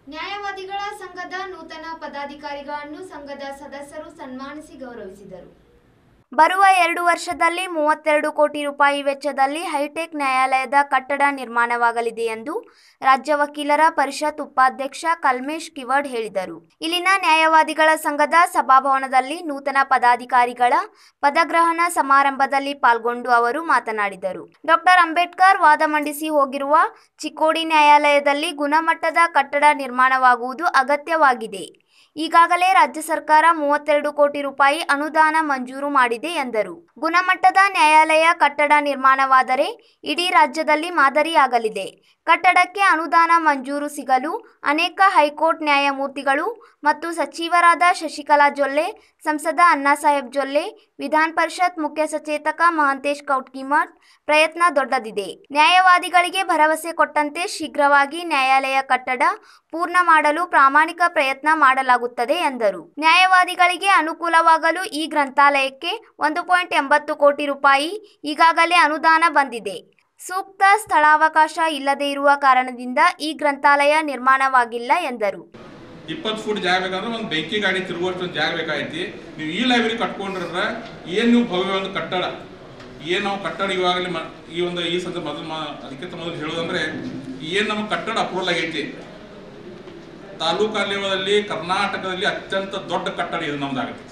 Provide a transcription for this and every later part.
ನ್ಯಾಯವಾದಿಗಳ ಸಂಘದ ನೂತನ ಪದಾಧಿಕಾರಿಗಳನ್ನು ಸಂಘದ ಸದಸ್ಯರು ಸನ್ಮಾನಿಸಿ ಗೌರವಿಸಿದರು ಬರುವ ಎರಡು ವರ್ಷದಲ್ಲಿ ಮೂವತ್ತೆರಡು ಕೋಟಿ ರೂಪಾಯಿ ವೆಚ್ಚದಲ್ಲಿ ಹೈಟೆಕ್ ನ್ಯಾಯಾಲಯದ ಕಟ್ಟಡ ನಿರ್ಮಾಣವಾಗಲಿದೆ ಎಂದು ರಾಜ್ಯ ವಕೀಲರ ಪರಿಷತ್ ಉಪಾಧ್ಯಕ್ಷ ಕಲ್ಮೇಶ್ ಕಿವಡ್ ಹೇಳಿದರು ಇಲ್ಲಿನ ನ್ಯಾಯವಾದಿಗಳ ಸಂಘದ ಸಭಾಭವನದಲ್ಲಿ ನೂತನ ಪದಾಧಿಕಾರಿಗಳ ಪದಗ್ರಹಣ ಸಮಾರಂಭದಲ್ಲಿ ಪಾಲ್ಗೊಂಡು ಅವರು ಮಾತನಾಡಿದರು ಡಾಕ್ಟರ್ ಅಂಬೇಡ್ಕರ್ ವಾದ ಮಂಡಿಸಿ ಹೋಗಿರುವ ಚಿಕ್ಕೋಡಿ ನ್ಯಾಯಾಲಯದಲ್ಲಿ ಗುಣಮಟ್ಟದ ಕಟ್ಟಡ ನಿರ್ಮಾಣವಾಗುವುದು ಅಗತ್ಯವಾಗಿದೆ ಈಗಾಗಲೇ ರಾಜ್ಯ ಸರ್ಕಾರ ಮೂವತ್ತೆರಡು ಕೋಟಿ ರೂಪಾಯಿ ಅನುದಾನ ಮಂಜೂರು ಮಾಡಿದೆ ಎಂದರು ಗುಣಮಟ್ಟದ ನ್ಯಾಯಾಲಯ ಕಟ್ಟಡ ನಿರ್ಮಾಣವಾದರೆ ಇಡೀ ರಾಜ್ಯದಲ್ಲಿ ಮಾದರಿಯಾಗಲಿದೆ ಕಟ್ಟಡಕ್ಕೆ ಅನುದಾನ ಮಂಜೂರು ಸಿಗಲು ಅನೇಕ ಹೈಕೋರ್ಟ್ ನ್ಯಾಯಮೂರ್ತಿಗಳು ಮತ್ತು ಸಚಿವರಾದ ಶಶಿಕಲಾ ಜೊಲ್ಲೆ ಸಂಸದ ಅಣ್ಣಾಸಾಹೇಬ್ ಜೊಲ್ಲೆ ವಿಧಾನ ಪರಿಷತ್ ಮುಖ್ಯ ಸಚೇತಕ ಮಹಂತೇಶ್ ಕೌಟ್ಕಿಮಠ್ ಪ್ರಯತ್ನ ದೊಡ್ಡದಿದೆ ನ್ಯಾಯವಾದಿಗಳಿಗೆ ಭರವಸೆ ಕೊಟ್ಟಂತೆ ಶೀಘ್ರವಾಗಿ ನ್ಯಾಯಾಲಯ ಕಟ್ಟಡ ಪೂರ್ಣ ಮಾಡಲು ಪ್ರಾಮಾಣಿಕ ಪ್ರಯತ್ನ ಮಾಡಲಾಗುತ್ತದೆ ಎಂದರು ನ್ಯಾಯವಾದಿಗಳಿಗೆ ಅನುಕೂಲವಾಗಲು ಈ ಗ್ರಂಥಾಲಯಕ್ಕೆ ಒಂದು ಪಾಯಿಂಟ್ ಎಂಬತ್ತು ಕೋಟಿ ರೂಪಾಯಿ ಈಗಾಗಲೇ ಅನುದಾನ ಬಂದಿದೆ ಸೂಕ್ತ ಸ್ಥಳಾವಕಾಶ ಇಲ್ಲದೇ ಇರುವ ಕಾರಣದಿಂದ ಈ ಗ್ರಂಥಾಲಯ ನಿರ್ಮಾಣವಾಗಿಲ್ಲ ಎಂದರು ಇಪ್ಪತ್ತು ಫುಟ್ ಜಾಗ ಬೇಕಂದ್ರೆ ಒಂದು ಬೆಂಕಿ ಗಾಡಿ ತಿರುಗುವಷ್ಟು ಒಂದು ಜಾಗ ಬೇಕಾಗೈತಿ ನೀವು ಈ ಲೈಬ್ರರಿ ಕಟ್ಕೊಂಡ್ರೆ ಏನು ನೀವು ಭವ್ಯ ಒಂದು ಕಟ್ಟಡ ಏನು ನಾವು ಕಟ್ಟಡ ಇವಾಗಲೇ ಮ ಈ ಒಂದು ಈ ಸದ್ಯ ಮೊದಲು ಮಾ ಅದಕ್ಕಿಂತ ಮೊದಲು ಹೇಳೋದಂದ್ರೆ ಏನು ನಮ್ಮ ಕಟ್ಟಡ ಅಪ್ರೂವಲ್ ಆಗೈತಿ ತಾಲೂಕಾ ಲೆವೆಲಲ್ಲಿ ಕರ್ನಾಟಕದಲ್ಲಿ ಅತ್ಯಂತ ದೊಡ್ಡ ಕಟ್ಟಡ ಇದು ನಮ್ದಾಗತ್ತೆ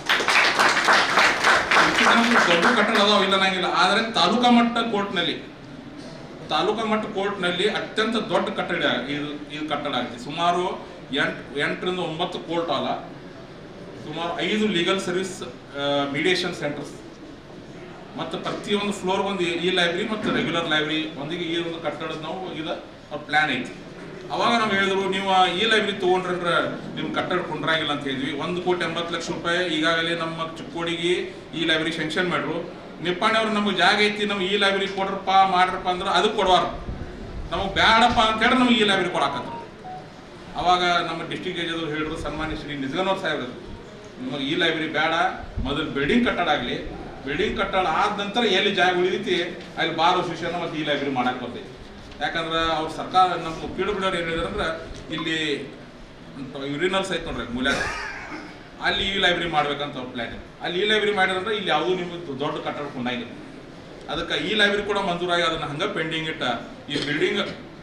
ದೊಡ್ಡ ಕಟ್ಟಡ ಅದಾವ ಇಲ್ಲ ಅನ್ನಂಗಿಲ್ಲ ಆದರೆ ತಾಲೂಕಾ ಮಟ್ಟ ಕೋರ್ಟ್ನಲ್ಲಿ ತಾಲೂಕಾ ಮಟ್ಟ ಕೋರ್ಟ್ನಲ್ಲಿ ಅತ್ಯಂತ ದೊಡ್ಡ ಕಟ್ಟಡ ಇದು ಇದು ಕಟ್ಟಡ ಆಗಿದೆ ಸುಮಾರು ಎಂಟು ಎಂಟರಿಂದ ಒಂಬತ್ತು ಕೋರ್ಟ್ ಅಲ್ಲ ಸುಮಾರು ಐದು ಲೀಗಲ್ ಸರ್ವಿಸ್ ಮೀಡಿಯೇಷನ್ ಸೆಂಟರ್ಸ್ ಮತ್ತು ಪ್ರತಿಯೊಂದು ಫ್ಲೋರ್ ಒಂದು ಈ ಲೈಬ್ರರಿ ಮತ್ತು ರೆಗ್ಯುಲರ್ ಲೈಬ್ರರಿ ಒಂದಿಗೆ ಈ ಒಂದು ಕಟ್ಟಡದ ನಾವು ಇದು ಪ್ಲಾನ್ ಐತಿ ಅವಾಗ ನಾವು ಹೇಳಿದ್ರು ನೀವು ಈ ಲೈಬ್ರರಿ ತೊಗೊಂಡ್ರೆ ನಿಮ್ಮ ಕಟ್ಟಡ ಕುಂಡ್ರಾಗಿಲ್ಲ ಅಂತ ಹೇಳಿದ್ವಿ ಒಂದು ಕೋಟಿ ಎಂಬತ್ತು ಲಕ್ಷ ರೂಪಾಯಿ ಈಗಾಗಲೇ ನಮ್ಮ ಚಿಕ್ಕೋಡಿಗೆ ಈ ಲೈಬ್ರರಿ ಶೆಂಕ್ಷನ್ ಮಾಡ್ರು ನಿಪ್ಪಾಣಿ ಅವ್ರು ನಮಗೆ ಜಾಗ ಐತಿ ನಮ್ಗೆ ಈ ಲೈಬ್ರರಿ ಕೊಡ್ರಪ್ಪ ಮಾಡ್ರಪ್ಪ ಅಂದ್ರೆ ಅದು ಕೊಡುವಾರ ನಮಗೆ ಬೇಡಪ್ಪ ಅಂತ ಹೇಳಿ ನಮಗೆ ಈ ಲೈಬ್ರರಿ ಕೊಡಾಕತ್ರು ಅವಾಗ ನಮ್ಮ ಡಿಸ್ಟ್ರಿಕ್ಟ್ ಜಜ್ ಅವರು ಹೇಳಿದ್ರು ಸನ್ಮಾನ್ಯ ಶ್ರೀ ನಿಜಗನವ್ರ ಸಾಹೇಬ್ರು ನಿಮಗೆ ಈ ಲೈಬ್ರರಿ ಬೇಡ ಮೊದಲು ಬಿಲ್ಡಿಂಗ್ ಕಟ್ಟಡ ಆಗಲಿ ಬಿಲ್ಡಿಂಗ್ ಕಟ್ಟಡ ಆದ ನಂತರ ಎಲ್ಲಿ ಜಾಗ ಉಳಿದೈತಿ ಅಲ್ಲಿ ಬಾರ್ ಅಸೋಸಿಯೇಷನ್ ಮತ್ತು ಈ ಲೈಬ್ರರಿ ಮಾಡಕ್ಕೆ ಬರ್ತೈತಿ ಯಾಕಂದ್ರೆ ಅವ್ರ ಸರ್ಕಾರ ನಮ್ಮ ಪೀಡು ಬಿಡೋರು ಏನು ಹೇಳಿದ್ರಂದ್ರೆ ಇಲ್ಲಿ ಯುರಿನಲ್ಸ್ ಐತೆ ನೋಡ್ರಿ ಮೂಲ್ಯಾಗ ಅಲ್ಲಿ ಈ ಲೈಬ್ರರಿ ಮಾಡ್ಬೇಕಂತ ಅವ್ರ ಪ್ಲ್ಯಾನ್ ಅಲ್ಲಿ ಈ ಲೈಬ್ರರಿ ಮಾಡಿದ್ರೆ ಇಲ್ಲಿ ಯಾವುದೂ ನಿಮಗೆ ದೊಡ್ಡ ಕಟ್ಟಡ ಕೊಂಡಾಗಿಲ್ಲ ಅದಕ್ಕೆ ಈ ಲೈಬ್ರರಿ ಕೂಡ ಮಂಜೂರಾಗಿ ಅದನ್ನ ಹಂಗೆ ಪೆಂಡಿಂಗ್ ಇಟ್ಟ ಈ ಬಿಲ್ಡಿಂಗ್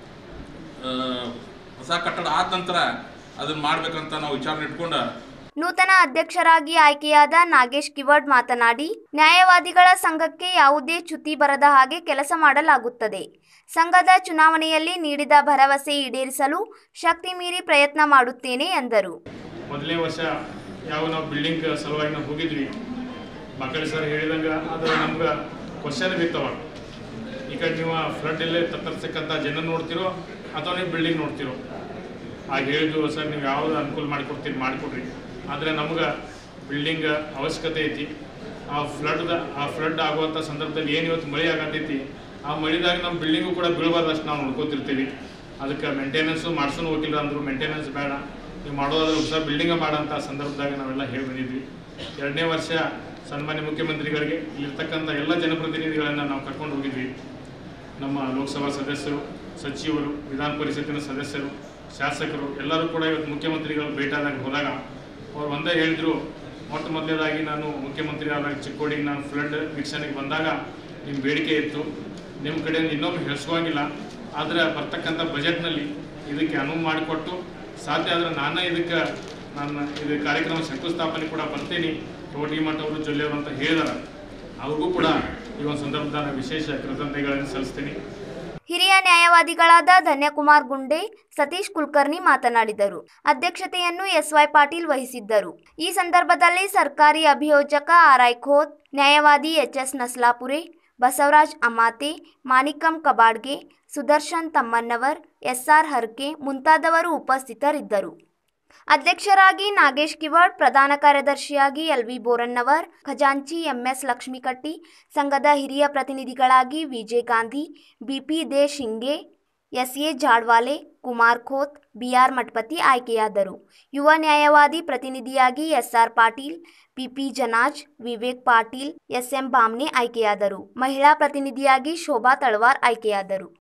ಹೊಸ ಕಟ್ಟಡ ಆದ ನಂತರ ಅದನ್ನ ಮಾಡ್ಬೇಕಂತ ನಾವು ವಿಚಾರ ಇಟ್ಕೊಂಡು ನೂತನ ಅಧ್ಯಕ್ಷರಾಗಿ ಆಯ್ಕೆಯಾದ ನಾಗೇಶ್ ಕಿವಡ್ ಮಾತನಾಡಿ ನ್ಯಾಯವಾದಿಗಳ ಸಂಘಕ್ಕೆ ಯಾವುದೇ ಚ್ಯುತಿ ಬರದ ಹಾಗೆ ಕೆಲಸ ಮಾಡಲಾಗುತ್ತದೆ ಸಂಘದ ಚುನಾವಣೆಯಲ್ಲಿ ನೀಡಿದ ಭರವಸೆ ಈಡೇರಿಸಲು ಶಕ್ತಿ ಮೀರಿ ಪ್ರಯತ್ನ ಮಾಡುತ್ತೇನೆ ಎಂದರು ಮೊದಲನೇ ವರ್ಷ ಯಾವ ನಾವು ಬಿಲ್ಡಿಂಗ್ ಸಲುವಾಗಿ ನಾವು ಹೋಗಿದ್ವಿ ಮಕ್ಕಳು ಸರ್ ಹೇಳಿದಂಗೆ ಅದು ನಮ್ಗೆ ಕ್ವಶನ್ ಬಿತ್ತವ ಈ ಕಡೆ ನೀವು ಫ್ಲಡ್ ಇಲ್ಲೇ ತತ್ತರಿಸಕ್ಕಂಥ ಜನ ನೋಡ್ತಿರೋ ಅಥವಾ ನೀವು ಬಿಲ್ಡಿಂಗ್ ನೋಡ್ತಿರೋ ಆಗ ಹೇಳಿದ್ವು ಸರ್ ನೀವು ಯಾವ್ದು ಅನುಕೂಲ ಮಾಡಿಕೊಡ್ತೀರಿ ಮಾಡಿಕೊಡ್ರಿ ಆದರೆ ನಮ್ಗೆ ಬಿಲ್ಡಿಂಗ್ ಅವಶ್ಯಕತೆ ಐತಿ ಆ ಫ್ಲಡ್ದ ಆ ಫ್ಲಡ್ ಆಗುವಂಥ ಸಂದರ್ಭದಲ್ಲಿ ಏನು ಇವತ್ತು ಮಳೆ ಆಗತೈತಿ ಆ ಮಳೆದಾಗ ನಮ್ಮ ಬಿಲ್ಡಿಂಗು ಕೂಡ ಬೀಳಬಾರ್ದಷ್ಟು ನಾವು ನೋಡ್ಕೋತಿರ್ತೀವಿ ಅದಕ್ಕೆ ಮೇಂಟೆನೆನ್ಸು ಮಾಡ್ಸೋನು ಹೋಗಿಲ್ಲ ಅಂದರು ಮೇಂಟೆನೆನ್ಸ್ ಬೇಡ ನೀವು ಮಾಡೋದಾದ್ರೆ ಹೊಸ ಬಿಲ್ಡಿಂಗ ಮಾಡೋಂಥ ಸಂದರ್ಭದಾಗ ನಾವೆಲ್ಲ ಹೇಳಿ ಬಂದಿದ್ವಿ ಎರಡನೇ ವರ್ಷ ಸನ್ಮಾನ್ಯ ಮುಖ್ಯಮಂತ್ರಿಗಳಿಗೆ ಇಲ್ಲಿರ್ತಕ್ಕಂಥ ಎಲ್ಲ ಜನಪ್ರತಿನಿಧಿಗಳನ್ನು ನಾವು ಕರ್ಕೊಂಡು ಹೋಗಿದ್ವಿ ನಮ್ಮ ಲೋಕಸಭಾ ಸದಸ್ಯರು ಸಚಿವರು ವಿಧಾನ ಪರಿಷತ್ತಿನ ಸದಸ್ಯರು ಶಾಸಕರು ಎಲ್ಲರೂ ಕೂಡ ಇವತ್ತು ಮುಖ್ಯಮಂತ್ರಿಗಳು ಭೇಟಿಯಾದಾಗ ಹೋದಾಗ ಅವ್ರು ಒಂದೇ ಹೇಳಿದ್ರು ಮೊಟ್ಟ ಮೊದಲನೇದಾಗಿ ನಾನು ಮುಖ್ಯಮಂತ್ರಿ ಆದಾಗ ಚಿಕ್ಕೋಡಿಗೆ ನಾನು ಫ್ಲಡ್ ವೀಕ್ಷಣೆಗೆ ಬಂದಾಗ ನಿಮ್ಮ ಬೇಡಿಕೆ ಇತ್ತು ನಿಮ್ಮ ಕಡೆಯಿಂದ ಇನ್ನೊಮ್ಮೆ ಹೇಳ್ಸ್ಕೋಂಗಿಲ್ಲ ಆದರೆ ಬರ್ತಕ್ಕಂಥ ಬಜೆಟ್ನಲ್ಲಿ ಇದಕ್ಕೆ ಅನುವು ಮಾಡಿಕೊಟ್ಟು ಸಾಧ್ಯ ಆದರೆ ನಾನೇ ಇದಕ್ಕೆ ನನ್ನ ಇದು ಕಾರ್ಯಕ್ರಮ ಶಂಕುಸ್ಥಾಪನೆ ಕೂಡ ಬರ್ತೀನಿ ಟಿ ಮಠ ಅವರು ಜೊಲ್ಲೆಯವರು ಅಂತ ಹೇಳಿದಾರೆ ಅವ್ರಿಗೂ ಕೂಡ ಈ ಒಂದು ಸಂದರ್ಭದಾಗ ವಿಶೇಷ ಕೃತಜ್ಞತೆಗಳನ್ನು ಸಲ್ಲಿಸ್ತೀನಿ ಹಿರಿಯ ನ್ಯಾಯವಾದಿಗಳಾದ ಧನ್ಯಕುಮಾರ್ ಗುಂಡೆ ಸತೀಶ್ ಕುಲಕರ್ಣಿ ಮಾತನಾಡಿದರು ಅಧ್ಯಕ್ಷತೆಯನ್ನು ಎಸ್ವೈ ಪಾಟೀಲ್ ವಹಿಸಿದ್ದರು ಈ ಸಂದರ್ಭದಲ್ಲಿ ಸರ್ಕಾರಿ ಅಭಿಯೋಜಕ ಆರ್ಐ ಖೋತ್ ನ್ಯಾಯವಾದಿ ಎಚ್ಎಸ್ ನಸ್ಲಾಪುರೆ ಬಸವರಾಜ್ ಅಮಾತೆ ಮಾಣಿಕಂ ಕಬಾಡ್ಗೆ ಸುದರ್ಶನ್ ತಮ್ಮನ್ನವರ್ ಎಸ್ಆರ್ ಹರ್ಕೆ ಮುಂತಾದವರು ಉಪಸ್ಥಿತರಿದ್ದರು ಅಧ್ಯಕ್ಷರಾಗಿ ನಾಗೇಶ್ ಕಿವಡ್ ಪ್ರಧಾನ ಕಾರ್ಯದರ್ಶಿಯಾಗಿ ಎಲ್ ವಿ ಬೋರನ್ನವರ್ ಖಜಾಂಚಿ ಎಂಎಸ್ ಲಕ್ಷ್ಮಿಕಟ್ಟಿ ಸಂಘದ ಹಿರಿಯ ಪ್ರತಿನಿಧಿಗಳಾಗಿ VJ Gandhi BP Deshinge SA Jadwale Kumar Khot BR Mathapati ಆಯ್ಕೆಯಾದರು ಯುವ ನ್ಯಾಯವಾದಿ ಪ್ರತಿನಿಧಿಯಾಗಿ SR Patil PP Janaj Vivek Patil SM Bamne ಆಯ್ಕೆಯಾದರು ಮಹಿಳಾ ಪ್ರತಿನಿಧಿಯಾಗಿ ಶೋಭಾ ತಳವಾರ್ ಆಯ್ಕೆಯಾದರು